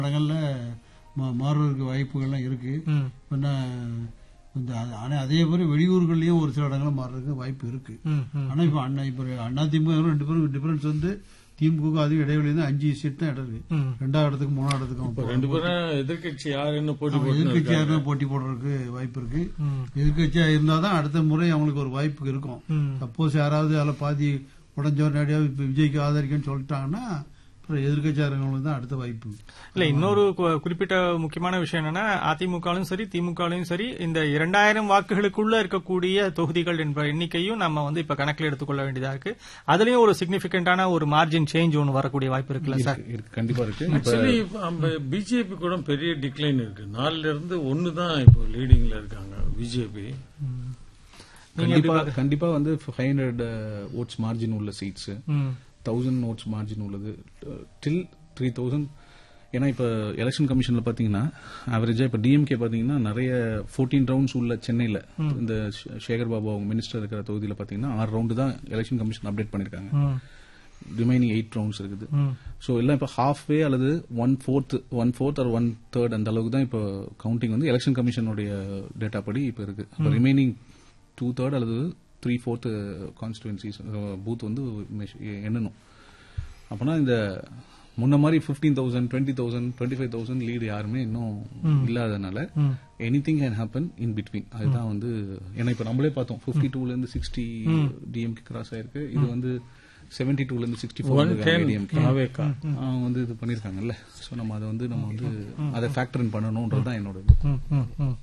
இடங்கள்ல மா- மாறுவதற்கு வாய்ப்புகள்லாம் இருக்கு ம். பின்ன இந்த அது- ஆனா அதே மாதிரி வெளியூர்கள்லயும் ஒரு சில இடங்கள்ல மாறுறதுக்கு வாய்ப்பு இருக்கு ம், ம். ஆனா இப்ப அண்ணா இப்ப அண்ணா திமுக ரெண்டு பேரும் டிஃபரன்ஸ் வந்து திமுக அதுவும் இடைவெளி வந்து அஞ்சு சீட் தான் இடம் இருக்கு ம். ரெண்டாவது இடத்துக்கு மூணாவது இப்ப இடத்துக்கு ரெண்டு பேரும் எதிர்க்கட்சி யாருன்னு போட்டி போட்டு எதிர்கட்சியாக போட்டி போடுறதுக்கு வாய்ப்பு இருக்கு ம். எதிர்கட்சியா இருந்தாதான் அடுத்த முறை அவங்களுக்கு ஒரு வாய்ப்பு இருக்கும் ம். சப்போஸ் யாராவது அதில் பாதி உடஞ்சவர் நேரடியாக இப்ப விஜய்க்கு ஆதரிக்கன்னு சொல்லிட்டாங்கன்னா அப்புறம் எதிர்கட்சியாளர்களுக்கு தான் அடுத்த வாய்ப்பு இல்ல இன்னொரு கு- குறிப்பிட்ட முக்கியமான விஷயம் என்னன்னா அதிமுகலும் சரி திமுகலும் சரி இந்த இரண்டாயிரம் வாக்குகளுக்குள்ள இருக்கக்கூடிய தொகுதிகள் என்ற எண்ணிக்கையும் நம்ம வந்து இப்ப கணக்கில் எடுத்துக்கொள்ள வேண்டியதா இருக்கு அதுலயும் ஒரு சிக்னிபிகண்டான ஒரு மார்ஜின் சேஞ்ச் ஒன்னு வரக்கூடிய வாய்ப்பு இருக்குல்ல சார் இருக்கு, இருக்கு கண்டிப்பா இருக்கு இப்ப ஆக்சுவலி பிஜேபி கூட பெரிய டிக்ளைன் இருக்கு நாலுல இருந்து ஒன்னு தான் இப்போ லீடிங்ல இருக்காங்க பிஜேபி கண்டிப்பா கண்டிப்பா வந்து ஃபைவ் ஹண்ட்ரட் ஓட்ஸ் மார்ஜின் உள்ள சீட்ஸ் ம். தௌசண்ட் ஓட்ஸ் மார்ஜின் உள்ளது டில் த்ரீ தௌசண்ட் ஏன்னா இப்ப எலெக்ஷன் கமிஷன்ல பாத்தீங்கன்னா ஆவரேஜா இப்ப டிஎம்கே பாத்தீங்கன்னா நிறைய ஃபோர்டீன் ரவுண்ட்ஸ் உள்ள சென்னையில இந்த ஷே- சேகர் பாபு அவங்க மினிஸ்டர் இருக்கிற தொகுதியில பாத்தீங்கன்னா ஆறு ரவுண்டு தான் எலெக்ஷன் கமிஷன் அப்டேட் பண்ணிருக்காங்க ம். ரிமைனிங் எயிட் ரவுண்ட்ஸ் இருக்குது ம். ஸோ எல்லாம் இப்போ ஹாஃப் வே அல்லது one fourth one fourth or one third அந்த அளவுக்கு தான் இப்போ கவுண்டிங் வந்து எலெக்ஷன் கமிஷனுடைய டேட்டா படி இப்போ இருக்கு அப்போ ரிமைனிங் டூ தேர்ட் அல்லது த்ரீ ஃபோர்த் கான்ஸ்டுவன்சிஸ் பூத் வந்து மெஷ்- எண்ணணும் அப்போனா இந்த முன்ன மாதிரி fifteen thousand twenty thousand twenty five thousand lead யாருமே இன்னும் இல்லாதனால ம். Anything can happen in between அதுதான் வந்து ஏன்னா இப்போ நம்மளே பார்த்தோம் ஃபிஃப்டி டூல இருந்து சிக்ஸ்டி டிஎம்கே கிராஸ் ஆயிருக்கு இது வந்து செவன்டி டூல இருந்து sixty one four ten DMK நாவேக்கா அவங்க வந்து இது பண்ணிருக்காங்கல்ல சோ நம்ம அதை வந்து நம்ம வந்து அதை ஃபேக்டர் இன் பண்ணணும்ன்றது தான் என்னோட இது ம். ம். ம்.